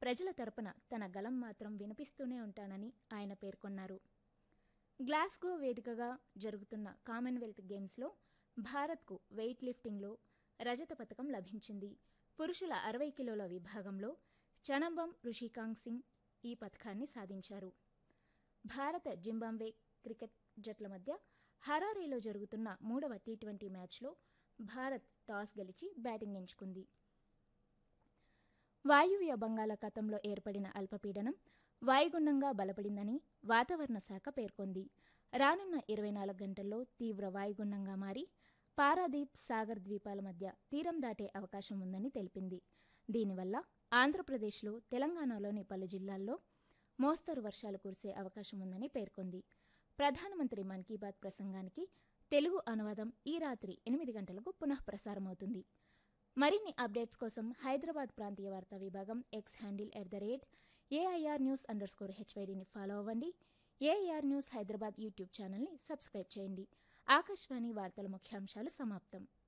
ప్రజల తరపున తన గలం మాత్రం వినిపిస్తూనే ఉంటానని ఆయన పేర్కొన్నారు గ్లాస్గో వేదికగా జరుగుతున్న కామన్వెల్త్ గేమ్స్లో భారత్కు వెయిట్ లిఫ్టింగ్లో రజత పథకం లభించింది పురుషుల అరవై కిలోల విభాగంలో చనంబం రుషికాంగ్ సింగ్ ఈ పథకాన్ని సాధించారు భారత జింబాబ్వే క్రికెట్ జట్ల మధ్య హరారీలో జరుగుతున్న మూడవ టీ ట్వంటీ మ్యాచ్లో భారత్ టాస్ గెలిచి బ్యాటింగ్ ఎంచుకుంది వాయువ్య బంగాళాఖాతంలో ఏర్పడిన అల్పపీడనం వాయుగుండంగా బలపడిందని వాతావరణ శాఖ పేర్కొంది రానున్న ఇరవై నాలుగు గంటల్లో తీవ్ర వాయుగుండంగా మారి పారాదీప్ సాగర్ ద్వీపాల మధ్య తీరం దాటే అవకాశం ఉందని తెలిపింది దీనివల్ల ఆంధ్రప్రదేశ్లో తెలంగాణలోని పలు జిల్లాల్లో మోస్తరు వర్షాలు కురిసే అవకాశం ఉందని పేర్కొంది ప్రధానమంత్రి మన్ కీ బాత్ ప్రసంగానికి తెలుగు అనువాదం ఈ రాత్రి ఎనిమిది గంటలకు పునః ప్రసారమవుతుంది మరిన్ని అప్డేట్స్ కోసం హైదరాబాద్ ప్రాంతీయ వార్తా విభాగం X handle at the rate AIR news underscore స్కోర్ హెచ్వైడీని ఫాలో అవ్వండి ఏఐఆర్ న్యూస్ హైదరాబాద్ యూట్యూబ్ ఛానల్ని సబ్స్క్రైబ్ చేయండి ఆకాశవాణి వార్తల ముఖ్యాంశాలు సమాప్తం